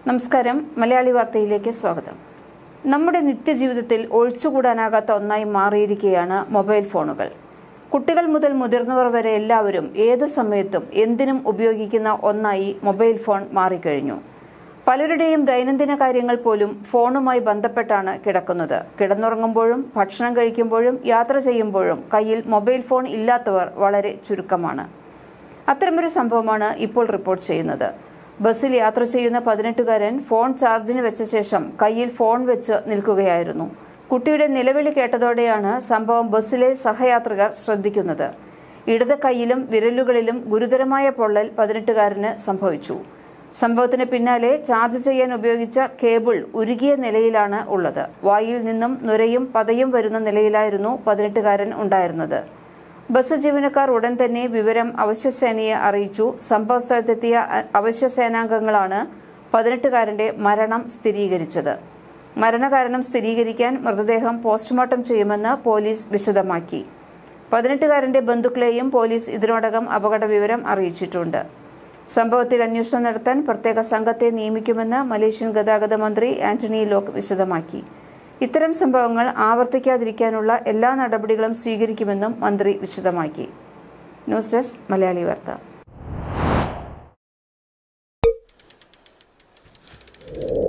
നമസ്കാരം മലയാളി വാർത്തയിലേക്ക് സ്വാഗതം നമ്മുടെ നിത്യജീവിതത്തിൽ ഒഴിച്ചുകൂടാനാകാത്ത ഒന്നായി മാറിയിരിക്കുകയാണ് മൊബൈൽ ഫോണുകൾ കുട്ടികൾ മുതൽ മുതിർന്നവർ വരെ എല്ലാവരും ഏത് സമയത്തും എന്തിനും ഉപയോഗിക്കുന്ന ഒന്നായി മൊബൈൽ ഫോൺ മാറിക്കഴിഞ്ഞു പലരുടെയും ദൈനംദിന കാര്യങ്ങൾ പോലും ഫോണുമായി ബന്ധപ്പെട്ടാണ് കിടക്കുന്നത് കിടന്നുറങ്ങുമ്പോഴും ഭക്ഷണം കഴിക്കുമ്പോഴും യാത്ര ചെയ്യുമ്പോഴും കയ്യിൽ മൊബൈൽ ഫോൺ ഇല്ലാത്തവർ വളരെ ചുരുക്കമാണ് അത്തരമൊരു സംഭവമാണ് ഇപ്പോൾ റിപ്പോർട്ട് ചെയ്യുന്നത് ബസ്സിൽ യാത്ര ചെയ്യുന്ന പതിനെട്ടുകാരൻ ഫോൺ ചാർജിന് വെച്ച ശേഷം കയ്യിൽ ഫോൺ വെച്ച് നിൽക്കുകയായിരുന്നു കുട്ടിയുടെ നിലവിളി കേട്ടതോടെയാണ് സംഭവം ബസ്സിലെ സഹയാത്രികർ ശ്രദ്ധിക്കുന്നത് ഇടത് കൈയിലും വിരലുകളിലും ഗുരുതരമായ പൊള്ളൽ പതിനെട്ടുകാരന് സംഭവിച്ചു സംഭവത്തിന് പിന്നാലെ ചാർജ് ചെയ്യാൻ ഉപയോഗിച്ച കേബിൾ ഉരുകിയ നിലയിലാണ് ഉള്ളത് വായിൽ നിന്നും നുരയും പതയും വരുന്ന നിലയിലായിരുന്നു പതിനെട്ടുകാരൻ ഉണ്ടായിരുന്നത് ബസ് ജീവനക്കാർ ഉടൻ തന്നെ വിവരം അവശ്യസേനയെ അറിയിച്ചു സംഭവ സ്ഥലത്തെത്തിയ അ- അവശ്യസേനാംഗങ്ങളാണ് പതിനെട്ടുകാരന്റെ മരണം സ്ഥിരീകരിച്ചത് മരണകാരണം സ്ഥിരീകരിക്കാൻ മൃതദേഹം പോസ്റ്റ്മോർട്ടം ചെയ്യുമെന്ന് പോലീസ് വിശദമാക്കി പതിനെട്ടുകാരന്റെ ബന്ധുക്കളെയും പോലീസ് ഇതിനോടകം അപകട വിവരം അറിയിച്ചിട്ടുണ്ട് സംഭവത്തിൽ അന്വേഷണം നടത്താൻ പ്രത്യേക സംഘത്തെ നിയമിക്കുമെന്ന് മലേഷ്യൻ ഗതാഗത മന്ത്രി ആന്റണി ലോക്ക് വിശദമാക്കി ഇത്തരം സംഭവങ്ങൾ ആവർത്തിക്കാതിരിക്കാനുള്ള എല്ലാ നടപടികളും സ്വീകരിക്കുമെന്നും മന്ത്രി വിശദമാക്കി ന്യൂസ് ഡെസ്ക് മലയാളി വാർത്ത